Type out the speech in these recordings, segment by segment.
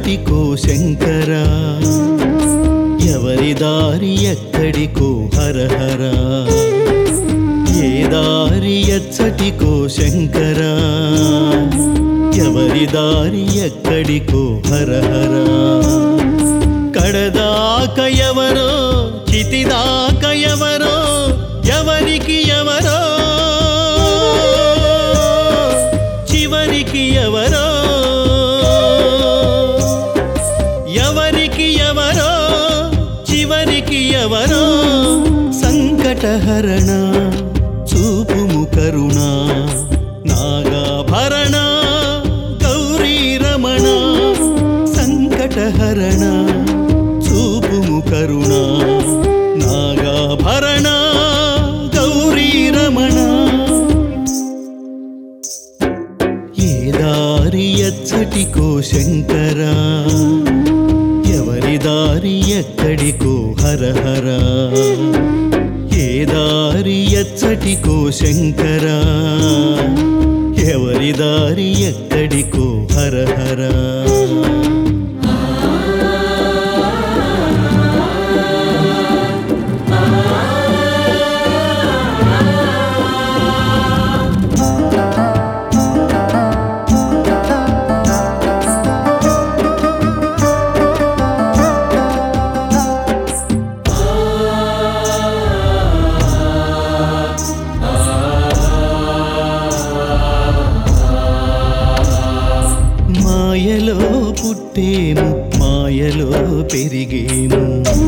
ఎచ్చటికో శంకరా ఎవరి దారి ఎక్కడికో హరహరా ఏ దారి ఎచ్చటికో శంకరా ఎవరి దారి ఎక్కడికో హరహరా కడదాక ఎవరో చితిదాక ఎవరో ఎవరికి ఎవరో చివరికి ఎవరో ఎవరికి ఎవరో చివరికి ఎవరో సంకటహరణ చూపుము కరుణ నాగాభరణ గౌరీ రమణ సంకటహరణ చూపుము కరుణ నాగాభరణ గౌరీ రమణ ఏ దారి ఎచ్చటికో శంకరా ఎవరి దారి ఎక్కడికో హరహరా ఏ దారి ఎచ్చటికో శంకరా ఎవరి దారి ఎక్కడికో హరహరా మాయలో పుట్టేము మాయలో పెరిగేము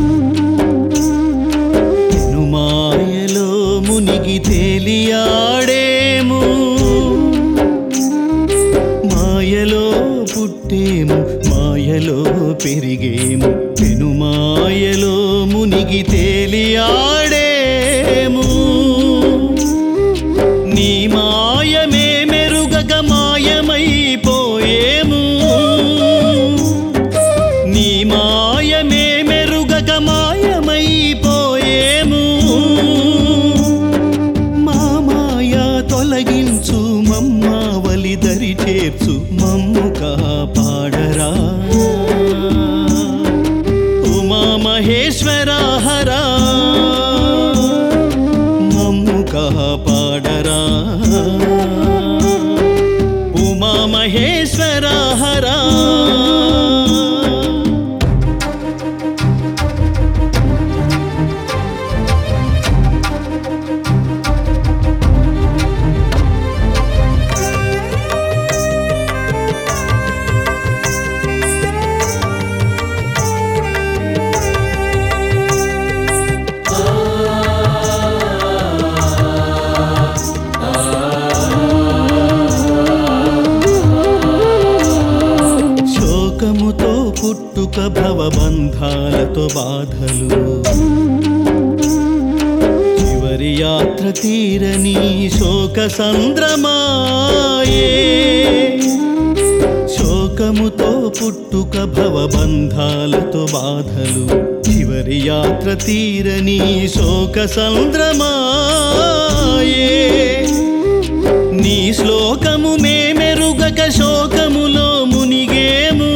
పెను మాయలో మునిగి తేలియాడేము మాయలో పుట్టేము మాయలో పెరిగేము పెను మాయలో మునిగి తేలియాడేము నీ మాయమే మెరుగక మాయమైపోయేము నీ మాయమే మెరుగక మాయమైపోయేము మా మాయ తొలగించు మమ్మావలి దరి చేర్చు మమ్ము కాపాడరా ఉమా మహేశ్వరా హరా మమ్ము కాపాడరా ఉమా మహేశ్వర హరా శోకముతో పుట్టుక భవబంధాలతో బాధలు చివరి యాత్ర తీరని శోక సంద్రమాయే శోకముతో పుట్టుక భవబంధాలతో బాధలు చివరి యాత్ర తీరని శోక సంద్రమాయే నీ శ్లోకము మేమెరుగక శోకములో మునిగేము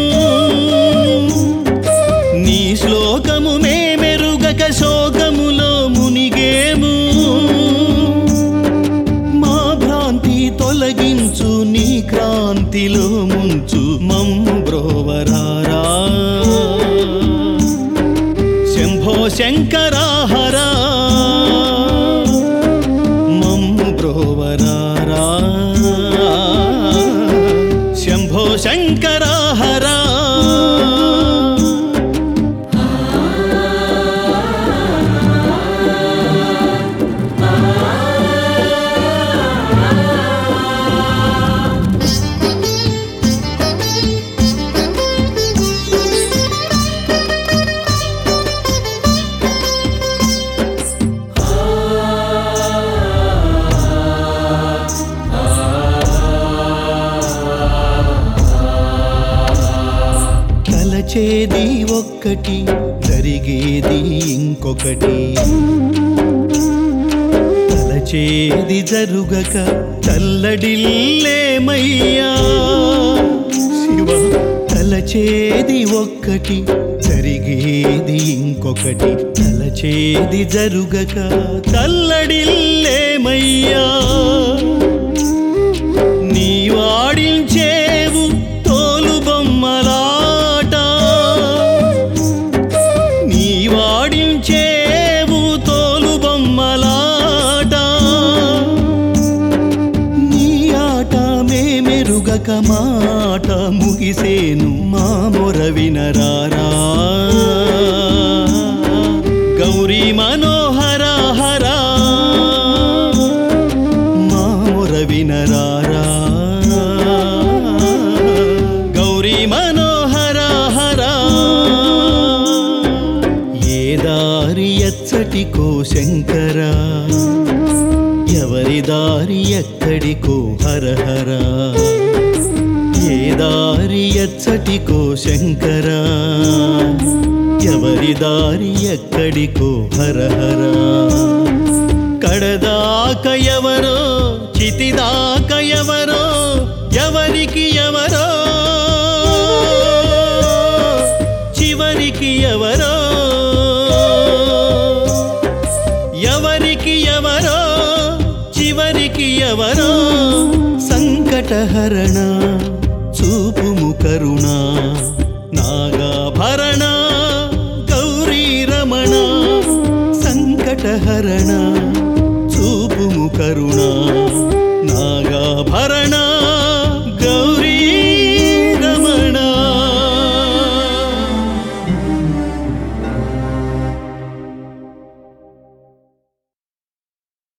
నీ శ్లోకము మేమెరుగక శోకములో మునిగేము మా భ్రాంతి తొలగించు నీ క్రాంతిలో ముంచు మమ్ము బ్రోవరారా శంభో శంకరాహరా మమ్ము బ్రోవరారా శంభో శంకరాహరా తలచేది ఒక్కటి జరిగేది ఇంకొకటి తలచేది జరుగక తల్లడిల్లేమయ్యా శివ తల తలచేది ఒక్కటి జరిగేది ఇంకొకటి తలచేది జరుగక తల్లడిల్లేమయ్యా నీ వాడించేవు తోలు బొమ్మలాట నీ వాడించేవు తోలు బొమ్మలాట నీ ఆట మేమెరుగక మాట ముగిసేను మా మొర వినరారా గౌరీ మనోహర హరా మా మొర వినరారా గౌరీ మనోహర హరా ఏ దారి ఎచ్చటికో శంకరా ఎవరి దారి ఎక్కడికో హరహరా ఏ దారి ఎచ్చటికో శంకరా ఎవరి దారి ఎక్కడికో హరహరా కడదాక ఎవరో చితిదాక ఎవరో ఎవరికి ఎవరో చివరికి ఎవరో ఎవరికి ఎవరో చివరికి ఎవరో సంకటహరణ చూపుము కరుణ నాగాభరణ గౌరీ రమణ సంకటహరణ